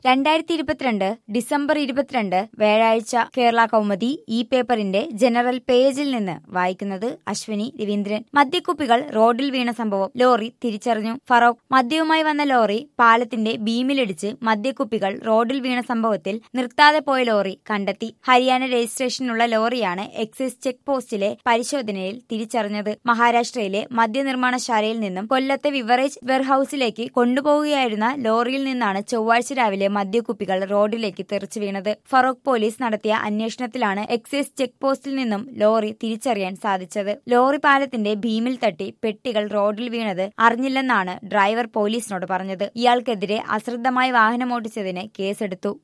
രണ്ടായിരത്തി ഇരുപത്തിരണ്ട് ഡിസംബർ ഇരുപത്തിരണ്ട് വ്യാഴാഴ്ച കേരള കൗമുദി ഈ പേപ്പറിന്റെ ജനറൽ പേജിൽ നിന്ന് വായിക്കുന്നത് അശ്വിനി രവീന്ദ്രൻ മദ്യക്കുപ്പികൾ റോഡിൽ വീണ സംഭവം ലോറി തിരിച്ചറിഞ്ഞു ഫറോക്ക് മദ്യവുമായി വന്ന ലോറി പാലത്തിന്റെ ബീമിലിടിച്ച് മദ്യക്കുപ്പികൾ റോഡിൽ വീണ സംഭവത്തിൽ നിർത്താതെ പോയ ലോറി കണ്ടെത്തി ഹരിയാന രജിസ്ട്രേഷനുള്ള ലോറിയാണ് എക്സൈസ് ചെക്ക് പോസ്റ്റിലെ പരിശോധനയിൽ തിരിച്ചറിഞ്ഞത് മഹാരാഷ്ട്രയിലെ മദ്യനിർമ്മാണശാലയിൽ നിന്നും കൊല്ലത്തെ വിവറേജ് വെയർഹൌസിലേക്ക് കൊണ്ടുപോവുകയായിരുന്ന ലോറിയിൽ നിന്നാണ് ചൊവ്വാഴ്ച രാവിലെ മദ്യക്കുപ്പികൾ റോഡിലേക്ക് തെറിച്ചു വീണത് ഫറോക്ക് പോലീസ് നടത്തിയ അന്വേഷണത്തിലാണ് എക്സൈസ് ചെക്ക് പോസ്റ്റിൽ നിന്നും ലോറി തിരിച്ചറിയാൻ സാധിച്ചത് ലോറി പാലത്തിന്റെ ഭീമിൽ തട്ടി പെട്ടികൾ റോഡിൽ വീണത് അറിഞ്ഞില്ലെന്നാണ് ഡ്രൈവർ പോലീസിനോട് പറഞ്ഞത് ഇയാൾക്കെതിരെ അശ്രദ്ധമായി വാഹനമോട്ടിച്ചതിന് കേസെടുത്തു